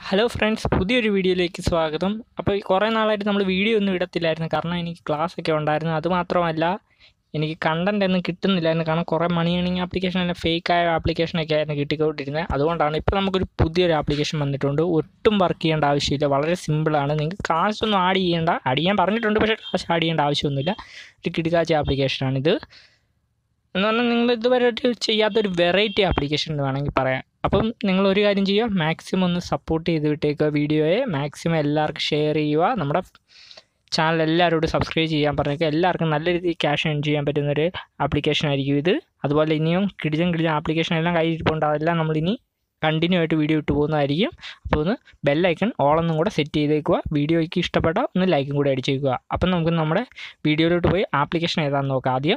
hello friends പുതിയൊരു വീഡിയോയിലേക്ക് സ്വാഗതം അപ്പോൾ കുറേ നാളായിട്ട് നമ്മൾ വീഡിയോ ഒന്നും ഇടത്തില്ലായിരുന്നു കാരണം എനിക്ക് ക്ലാസ് ഒക്കെ ഉണ്ടായിരുന്നു അതുമാത്രമല്ല എനിക്ക് കണ്ടൻ്റ് ഒന്നും കിട്ടുന്നില്ലായിരുന്നു കാരണം കുറേ മണി ഏണിങ് ആപ്ലിക്കേഷൻ എല്ലാം ഫേക്ക് ആയ ആപ്ലിക്കേഷനൊക്കെ ആയിരുന്നു കിട്ടിക്കൊണ്ടിരുന്നത് അതുകൊണ്ടാണ് ഇപ്പോൾ നമുക്കൊരു പുതിയൊരു ആപ്ലിക്കേഷൻ വന്നിട്ടുണ്ട് ഒട്ടും വർക്ക് ചെയ്യേണ്ട ആവശ്യമില്ല വളരെ സിമ്പിളാണ് നിങ്ങൾക്ക് കാശൊന്നും ആഡ് ചെയ്യേണ്ട ആഡ് ചെയ്യാൻ പറഞ്ഞിട്ടുണ്ട് പക്ഷേ കാശ് ആഡ് ചെയ്യേണ്ട ആവശ്യമൊന്നുമില്ല ഒരു കിടുക്കാച്ച ആപ്ലിക്കേഷനാണിത് എന്ന് പറഞ്ഞാൽ നിങ്ങൾ ഇതുവരെ ചെയ്യാത്തൊരു വെറൈറ്റി ആപ്ലിക്കേഷൻ എന്ന് വേണമെങ്കിൽ പറയാം അപ്പം നിങ്ങൾ ഒരു കാര്യം ചെയ്യുക മാക്സിമം ഒന്ന് സപ്പോർട്ട് ചെയ്ത് വിട്ടേക്കുക വീഡിയോയെ മാക്സിമം എല്ലാവർക്കും ഷെയർ ചെയ്യുക നമ്മുടെ ചാനൽ എല്ലാവരോടും സബ്സ്ക്രൈബ് ചെയ്യാൻ പറഞ്ഞേക്കുക എല്ലാവർക്കും നല്ല രീതിയിൽ ക്യാഷ് എൻ ചെയ്യാൻ പറ്റുന്നൊരു ആപ്ലിക്കേഷൻ ആയിരിക്കും ഇത് അതുപോലെ ഇനിയും കിടിജൻ കിടിജൻ ആപ്ലിക്കേഷൻ എല്ലാം കയ്യിരിപ്പുണ്ട് അതെല്ലാം നമ്മളിനി കണ്ടിന്യൂ ആയിട്ട് വീഡിയോ ഇട്ട് പോകുന്നതായിരിക്കും അപ്പോൾ ഒന്ന് ബെല്ലൈക്കൺ ഓളൊന്നും കൂടെ സെറ്റ് ചെയ്തേക്കുക വീഡിയോയ്ക്ക് ഇഷ്ടപ്പെട്ട ഒന്ന് ലൈക്കും കൂടെ അടിച്ചേക്കുക അപ്പം നമുക്ക് നമ്മുടെ വീഡിയോയിലോട്ട് പോയി ആപ്ലിക്കേഷൻ ഏതാണെന്ന് നോക്കാം ആദ്യം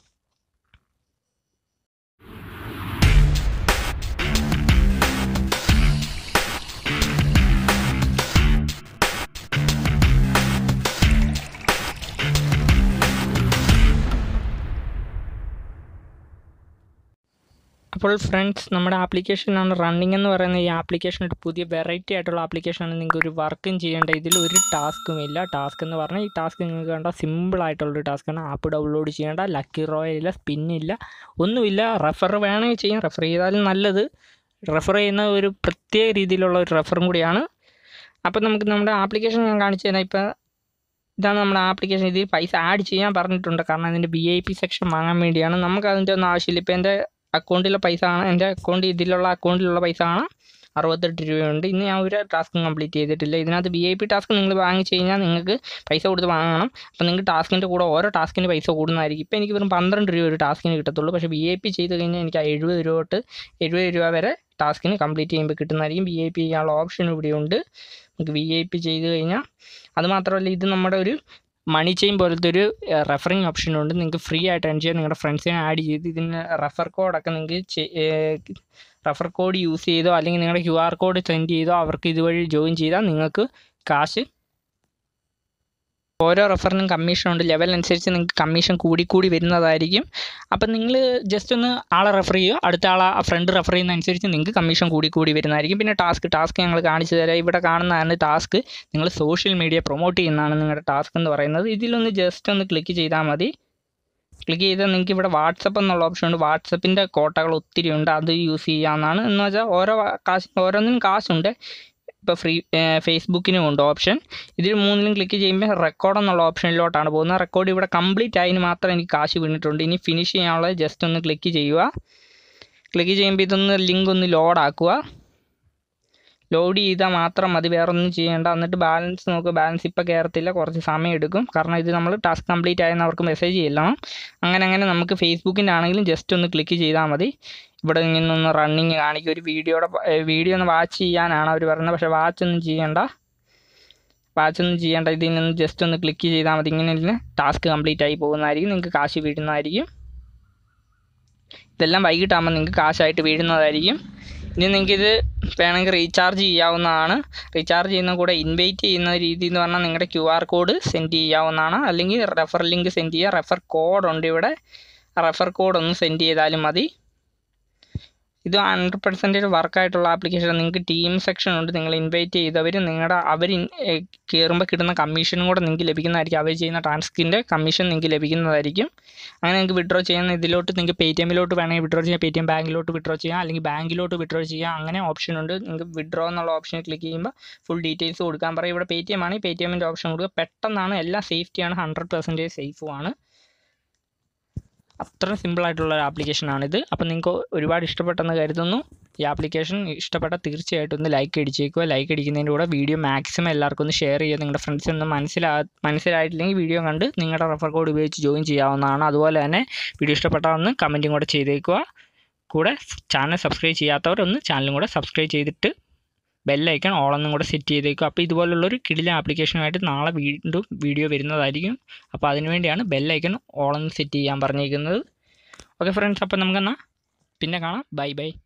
അപ്പോൾ ഫ്രണ്ട്സ് നമ്മുടെ ആപ്ലിക്കേഷനാണ് റണ്ണിങ് എന്ന് പറയുന്ന ഈ ആപ്ലിക്കേഷൻ ഒരു പുതിയ വെറൈറ്റി ആയിട്ടുള്ള ആപ്ലിക്കേഷനാണ് നിങ്ങൾക്ക് ഒരു വർക്കും ചെയ്യേണ്ട ഇതിൽ ഒരു ടാസ്ക്കും ഇല്ല ടാസ്ക് എന്ന് പറഞ്ഞാൽ ഈ ടാസ്ക് നിങ്ങൾക്ക് കണ്ട സിമ്പിൾ ആയിട്ടുള്ളൊരു ടാസ്ക്കാണ് ആപ്പ് ഡൗൺലോഡ് ചെയ്യേണ്ട ലക്കി റോയൽ ഇല്ല സ്പിന്നില്ല ഒന്നുമില്ല റെഫർ വേണമെങ്കിൽ ചെയ്യാം റെഫർ ചെയ്താലും നല്ലത് റെഫർ ചെയ്യുന്ന ഒരു പ്രത്യേക രീതിയിലുള്ള ഒരു റെഫറും കൂടിയാണ് അപ്പോൾ നമുക്ക് നമ്മുടെ ആപ്ലിക്കേഷൻ ഞാൻ കാണിച്ചു തരാം ഇപ്പോൾ ഇതാണ് നമ്മുടെ ആപ്ലിക്കേഷൻ ഇതിൽ പൈസ ആഡ് ചെയ്യാൻ പറഞ്ഞിട്ടുണ്ട് കാരണം അതിൻ്റെ ബി ഐ പി സെക്ഷൻ വാങ്ങാൻ വേണ്ടിയാണ് നമുക്ക് അതിൻ്റെ ഒന്നും ആവശ്യമില്ല ഇപ്പോൾ എൻ്റെ അക്കൗണ്ടിലെ പൈസ ആണ് എൻ്റെ അക്കൗണ്ട് ഇതിലുള്ള അക്കൗണ്ടിലുള്ള പൈസ ആണ് അറുപത്തെട്ട് രൂപയുണ്ട് ഇന്ന് ഞാൻ ഒരു ടാസ്കും കംപ്ലീറ്റ് ചെയ്തിട്ടില്ല ഇതിനകത്ത് വി ഐ പി ടാസ്ക് നിങ്ങൾ വാങ്ങിച്ച് കഴിഞ്ഞാൽ നിങ്ങൾക്ക് പൈസ കൊടുത്ത് വാങ്ങണം അപ്പോൾ നിങ്ങൾക്ക് ടാസ്കിൻ്റെ കൂടെ ഓരോ ടാസ്കിന് പൈസ കൂടുന്നതായിരിക്കും ഇപ്പോൾ എനിക്ക് വെറും പന്ത്രണ്ട് രൂപ ഒരു ടാസ്കിന് കിട്ടത്തുള്ളൂ പക്ഷേ വി ഐ പി ചെയ്ത് കഴിഞ്ഞാൽ എനിക്ക് എഴുപത് രൂപ തൊട്ട് എഴുപത് രൂപ വരെ ടാസ്കിന് കംപ്ലീറ്റ് ചെയ്യുമ്പോൾ കിട്ടുന്നതായിരിക്കും വി ഐ പി ചെയ്യാനുള്ള ഓപ്ഷൻ ഇവിടെയുണ്ട് നമുക്ക് വി ഐ പി ചെയ്ത് കഴിഞ്ഞാൽ അതുമാത്രമല്ല ഇത് നമ്മുടെ ഒരു മണി ചെയിൻ പോലത്തെ ഒരു റെഫറിങ് ഓപ്ഷൻ ഉണ്ട് നിങ്ങൾക്ക് ഫ്രീ ആയിട്ട് എൻ ചെയ്യാൻ നിങ്ങളുടെ ഫ്രണ്ട്സിനെ ആഡ് ചെയ്ത് ഇതിന് റെഫർ കോഡൊക്കെ നിങ്ങൾക്ക് റെഫർ കോഡ് യൂസ് ചെയ്തോ അല്ലെങ്കിൽ നിങ്ങളുടെ ക്യു ആർ കോഡ് സെൻഡ് ചെയ്തോ അവർക്ക് ഇതുവഴി ജോയിൻ ചെയ്താൽ നിങ്ങൾക്ക് കാശ് ഓരോ റെഫറിനും കമ്മീഷൻ ഉണ്ട് ലെവൽ അനുസരിച്ച് നിങ്ങൾക്ക് കമ്മീഷൻ കൂടി കൂടി വരുന്നതായിരിക്കും അപ്പം നിങ്ങൾ ജസ്റ്റ് ഒന്ന് ആളെ റെഫർ ചെയ്യുക അടുത്ത ആളെ ഫ്രണ്ട് റെഫർ ചെയ്യുന്ന അനുസരിച്ച് നിങ്ങൾക്ക് കമ്മീഷൻ കൂടി കൂടി വരുന്നതായിരിക്കും പിന്നെ ടാസ്ക് ടാസ്ക് ഞങ്ങൾ കാണിച്ചു തരാം ഇവിടെ കാണുന്നതാണ് ടാസ്ക് നിങ്ങൾ സോഷ്യൽ മീഡിയ പ്രൊമോട്ട് ചെയ്യുന്നതാണ് നിങ്ങളുടെ ടാസ്ക് എന്ന് പറയുന്നത് ഇതിലൊന്ന് ജസ്റ്റ് ഒന്ന് ക്ലിക്ക് ചെയ്താൽ മതി ക്ലിക്ക് ചെയ്താൽ നിങ്ങൾക്ക് ഇവിടെ വാട്സപ്പ് എന്നുള്ള ഓപ്ഷൻ ഉണ്ട് വാട്സപ്പിൻ്റെ കോട്ടകൾ ഒത്തിരി ഉണ്ട് അത് യൂസ് ചെയ്യാവുന്നതാണ് എന്ന് വെച്ചാൽ ഓരോ കാശ് ഓരോന്നിനും കാശുണ്ട് ഇപ്പോൾ ഫ്രീ ഫേസ്ബുക്കിനും ഉണ്ട് ഓപ്ഷൻ ഇതിൽ മൂന്നിലും ക്ലിക്ക് ചെയ്യുമ്പോൾ റെക്കോർഡ് എന്നുള്ള ഓപ്ഷനിലോട്ടാണ് പോകുന്നത് റെക്കോർഡ് ഇവിടെ കംപ്ലീറ്റ് ആയതിന് മാത്രം എനിക്ക് കാശ് വീണിട്ടുണ്ട് ഇനി ഫിനിഷ് ചെയ്യാനുള്ളത് ജസ്റ്റ് ഒന്ന് ക്ലിക്ക് ചെയ്യുക ക്ലിക്ക് ചെയ്യുമ്പോൾ ഇതൊന്ന് ലിങ്ക് ഒന്ന് ലോഡ് ആക്കുക ലോഡ് ചെയ്താൽ മാത്രം മതി വേറെ ഒന്നും ചെയ്യേണ്ട എന്നിട്ട് ബാലൻസ് നോക്കുക ബാലൻസ് ഇപ്പോൾ കയറത്തില്ല കുറച്ച് സമയം എടുക്കും കാരണം ഇത് നമ്മൾ ടാസ്ക് കംപ്ലീറ്റ് ആയെന്ന് അവർക്ക് മെസ്സേജ് ചെല്ലണം അങ്ങനെ അങ്ങനെ നമുക്ക് ഫേസ്ബുക്കിൻ്റെ ആണെങ്കിലും ജസ്റ്റ് ഒന്ന് ക്ലിക്ക് ചെയ്താൽ മതി ഇവിടെ നിന്നൊന്ന് റണ്ണിങ് കാണിക്കും ഒരു വീഡിയോയുടെ വീഡിയോ ഒന്ന് വാച്ച് ചെയ്യാനാണ് അവർ പറയുന്നത് പക്ഷേ വാച്ച് ഒന്നും ചെയ്യണ്ട വാച്ച് ഒന്നും ചെയ്യേണ്ട ഇതിൽ നിന്ന് ജസ്റ്റ് ഒന്ന് ക്ലിക്ക് ചെയ്താൽ മതി ഇങ്ങനെ ടാസ്ക് കംപ്ലീറ്റ് ആയി പോകുന്നതായിരിക്കും നിങ്ങൾക്ക് കാശ് വീഴുന്നതായിരിക്കും ഇതെല്ലാം വൈകിട്ടാകുമ്പോൾ നിങ്ങൾക്ക് കാശായിട്ട് വീഴുന്നതായിരിക്കും ഇനി നിങ്ങൾക്കിത് വേണമെങ്കിൽ റീചാർജ് ചെയ്യാവുന്നതാണ് റീചാർജ് ചെയ്യുന്ന കൂടെ ഇൻവൈറ്റ് ചെയ്യുന്ന രീതി എന്ന് പറഞ്ഞാൽ നിങ്ങളുടെ ക്യു ആർ കോഡ് സെൻഡ് ചെയ്യാവുന്നതാണ് അല്ലെങ്കിൽ റെഫർ ലിങ്ക് സെൻഡ് ചെയ്യുക റെഫർ കോഡ് ഉണ്ട് ഇവിടെ റെഫർ കോഡ് ഒന്ന് സെൻഡ് ചെയ്താലും മതി ഇത് ഹൺഡ്രഡ് പെർസെൻറ്റേജ് വർക്കായിട്ടുള്ള ആപ്ലിക്കേഷൻ നിങ്ങൾക്ക് ടീം സെക്ഷൻ ഉണ്ട് നിങ്ങൾ ഇൻവൈറ്റ് ചെയ്തവർ നിങ്ങളുടെ അവർ കയറുമ്പോൾ കിട്ടുന്ന കമ്മീഷനും കൂടെ നിങ്ങൾക്ക് ലഭിക്കുന്നതായിരിക്കും അവർ ചെയ്യുന്ന ടാസ്കിൻ്റെ കമ്മീഷൻ നിങ്ങൾക്ക് ലഭിക്കുന്നതായിരിക്കും അങ്ങനെ നിങ്ങൾക്ക് വിഡ്രോ ചെയ്യുന്ന ഇതിലോട്ട് നിങ്ങൾക്ക് പേ ടി എമ്മിലോട്ട് വേണമെങ്കിൽ വിഡ്രോ ചെയ്യാം പേ ടി എം ബാങ്കിലോട്ട് വിഡ്രോ ചെയ്യാം അല്ലെങ്കിൽ ബാങ്കിലോട്ട് വിഡ്രോ ചെയ്യാം അങ്ങനെ ഓപ്ഷൻ ഉണ്ട് നിങ്ങൾക്ക് വിഡ്രോ എന്നുള്ള ഓപ്ഷൻ ക്ലിക്ക് ചെയ്യുമ്പോൾ ഫുൾ ഡീറ്റെയിൽസ് കൊടുക്കാൻ പറയും ഇവിടെ പേ ടി എം ആണ് പേ ടി എമ്മിൻ്റെ ഓപ്ഷൻ കൊടുക്കുക പെട്ടെന്നാണ് എല്ലാം സേഫ്റ്റിയാണ് ഹൺഡ്രഡ് പെർസെൻറ്റേജ് സേഫുമാണ് അത്ര സിമ്പിളായിട്ടുള്ള ഒരു ആപ്ലിക്കേഷനാണിത് അപ്പോൾ നിങ്ങൾക്ക് ഒരുപാട് ഇഷ്ടപ്പെട്ടെന്ന് കരുതുന്നു ഈ ആപ്ലിക്കേഷൻ ഇഷ്ടപ്പെട്ട തീർച്ചയായിട്ടും ഒന്ന് ലൈക്ക് അടിച്ചേക്കുക ലൈക്ക് അടിക്കുന്നതിൻ്റെ കൂടെ വീഡിയോ മാക്സിമം എല്ലാവർക്കും ഒന്ന് ഷെയർ ചെയ്യുക നിങ്ങളുടെ ഫ്രണ്ട്സ് ഒന്നും മനസ്സിലാ മനസ്സിലായിട്ടില്ലെങ്കിൽ വീഡിയോ കണ്ട് നിങ്ങളുടെ റെഫർ കോഡ് ഉപയോഗിച്ച് ജോയിൻ ചെയ്യാവുന്നതാണ് അതുപോലെ തന്നെ വീഡിയോ ഇഷ്ടപ്പെട്ടാൽ കമൻറ്റും കൂടെ ചെയ്തേക്കുക കൂടെ ചാനൽ സബ്സ്ക്രൈബ് ചെയ്യാത്തവരൊന്ന് ചാനലും കൂടെ സബ്സ്ക്രൈബ് ചെയ്തിട്ട് ബെല്ലൈക്കൺ ഓളൊന്നും കൂടെ സെറ്റ് ചെയ്തേക്കും അപ്പോൾ ഇതുപോലുള്ളൊരു കിടില ആപ്ലിക്കേഷനുമായിട്ട് നാളെ വീണ്ടും വീഡിയോ വരുന്നതായിരിക്കും അപ്പോൾ അതിനുവേണ്ടിയാണ് ബെല്ലൈക്കൺ ഓളൊന്ന് സെറ്റ് ചെയ്യാൻ പറഞ്ഞിരിക്കുന്നത് ഓക്കെ ഫ്രണ്ട്സ് അപ്പോൾ നമുക്കെന്നാൽ പിന്നെ കാണാം ബൈ ബൈ